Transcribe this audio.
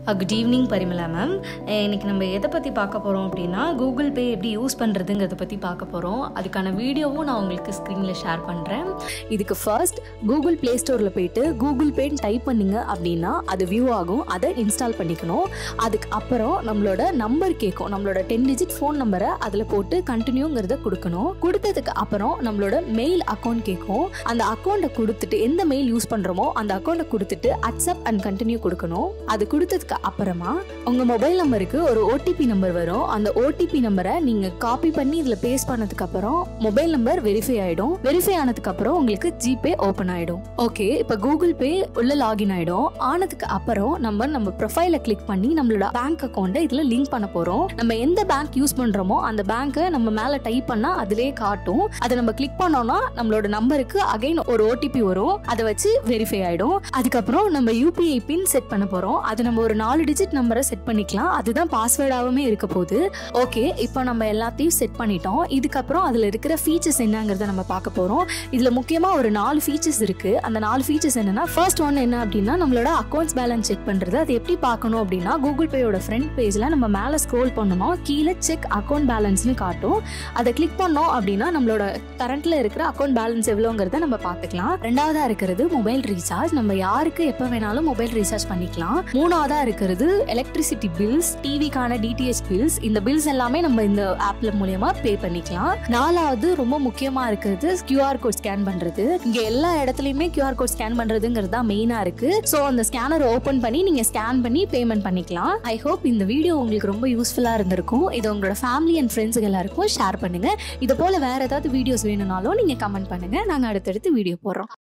good evening Parimala ma'am இன்னைக்கு நம்ம எதை பற்றி பார்க்க போகிறோம் அப்படின்னா கூகுள் பே எப்படி யூஸ் பண்ணுறதுங்கிறத பற்றி பார்க்க போகிறோம் அதுக்கான வீடியோவும் நான் உங்களுக்கு ஸ்க்ரீனில் ஷேர் பண்ணுறேன் இதுக்கு ஃபர்ஸ்ட் கூகுள் ப்ளே ஸ்டோரில் போயிட்டு கூகுள் பேன்னு டைப் பண்ணீங்க அப்படின்னா அது வியூ ஆகும் அதை இன்ஸ்டால் பண்ணிக்கணும் அதுக்கு அப்புறம் நம்மளோட நம்பர் கேட்கும் நம்மளோட டென் டிஜிட் ஃபோன் நம்பரை அதில் போட்டு கண்டினியூங்கிறத கொடுக்கணும் கொடுத்ததுக்கு அப்புறம் நம்மளோட மெயில் அக்கௌண்ட் கேட்கும் அந்த அக்கௌண்ட்டை கொடுத்துட்டு எந்த மெயில் யூஸ் பண்ணுறோமோ அந்த அக்கௌண்ட்டை கொடுத்துட்டு அக்செப்ட் அண்ட் கண்டினியூ கொடுக்கணும் அது கொடுத்ததுக்கு அப்புறமா உங்கள் மொபைல் நம்பருக்கு ஒரு ஓடிபி நம்பர் வரும் அந்த ஓடிபி நம்பரை நீங்கள் காப்பி பண்ணி இதில் பேஸ்ட் பண்ணதுக்கு அப்புறம் மொபைல் நம்பர் வெரிஃபை ஆகிடும் வெரிஃபை ஆனதுக்கு அப்புறம் உங்களுக்கு ஜிபே ஓப்பன் ஆகிடும் ஓகே இப்போ கூகுள் பே உள்ள லாகின் ஆகிடும் ஆனதுக்கு அப்புறம் நம்ம நம்ம ப்ரொஃபைலை கிளிக் பண்ணி நம்மளோட பேங்க் அக்கௌண்ட்டை இதில் லிங்க் பண்ண போகிறோம் நம்ம எந்த பேங்க் யூஸ் பண்ணுறோமோ அந்த பேங்க்கை நம்ம மேலே டைப் பண்ணால் அதிலே காட்டும் அதை நம்ம கிளிக் பண்ணோம்னா நம்மளோட நம்பருக்கு அகைன் ஒரு ஓடிபி வரும் அதை வச்சு வெரிஃபை ஆகிடும் அதுக்கப்புறம் நம்ம யூபிஐ பின் செட் பண்ண போகிறோம் அது நம்ம ஒரு நாலு டிஜிட் நம்பரை செட் பண்ணிக்கலாம் அதுதான் பாஸ்வேர்டாகவுமே இருக்க போகுது ஓகே இப்போ நம்ம எல்லாத்தையும் செட் பண்ணிட்டோம் இதுக்கப்புறம் அதில் இருக்கிற ஃபீச்சர்ஸ் என்னங்கிறத நம்ம பார்க்க போகிறோம் இதில் முக்கியமாக ஒரு நாலு ஃபீச்சர்ஸ் இருக்குது அந்த நாலு ஃபீச்சர்ஸ் என்னன்னா ஃபர்ஸ்ட் ஒன் என்ன அப்படின்னா நம்மளோட அக்கௌண்ட்ஸ் பேலன்ஸ் செக் பண்ணுறது அது எப்படி பார்க்கணும் அப்படின்னா கூகுள் பேயோட ஃப்ரண்ட் பேஜில் நம்ம மேலே ஸ்க்ரோல் பண்ணணும் கீழே செக் அக்கௌண்ட் பேலன்ஸ்னு காட்டும் அதை கிளிக் பண்ணோம் அப்படின்னா நம்மளோட கரண்ட்ல இருக்கிற அக்கௌண்ட் பேலன்ஸ் எவ்வளோங்கிறத நம்ம பார்த்துக்கலாம் ரெண்டாவதா இருக்கிறது மொபைல் ரீசார்ஜ் நம்ம யாருக்கு எப்போ வேணாலும் மொபைல் ரீசார்ஜ் பண்ணிக்கலாம் மூணாவதா இருக்கிறது எலக்ட்ரிசிட்டி பில்ஸ் டிவிக்கான டிடிஎச் பில்ஸ் இந்த பில்ஸ் எல்லாமே நம்ம இந்த ஆப்ல மூலியமா பே பண்ணிக்கலாம் நாலாவது ரொம்ப முக்கியமா இருக்கிறது கியூஆர் கோட் ஸ்கேன் பண்றது இங்க எல்லா இடத்துலயுமே கியூஆர் கோட் ஸ்கேன் பண்றதுங்கிறது தான் மெயினா இருக்கு ஸோ அந்த ஸ்கேனர் ஓப்பன் பண்ணி நீங்க ஸ்கேன் பண்ணி பேமெண்ட் பண்ணிக்கலாம் ஐ ஹோப் இந்த வீடியோ உங்களுக்கு ரொம்ப யூஸ்ஃபுல்லா இருந்திருக்கும் இது உங்களோட ஃபேமிலி அண்ட் ஃப்ரெண்ட்ஸுக்கு எல்லாருக்கும் ஷேர் பண்ணுங்க இது போல வேற ஏதாவது வீடியோஸ் வேணும்னாலும் நீங்க கமெண்ட் பண்ணுங்க நாங்க அடுத்தடுத்து வீடியோ போடுறோம்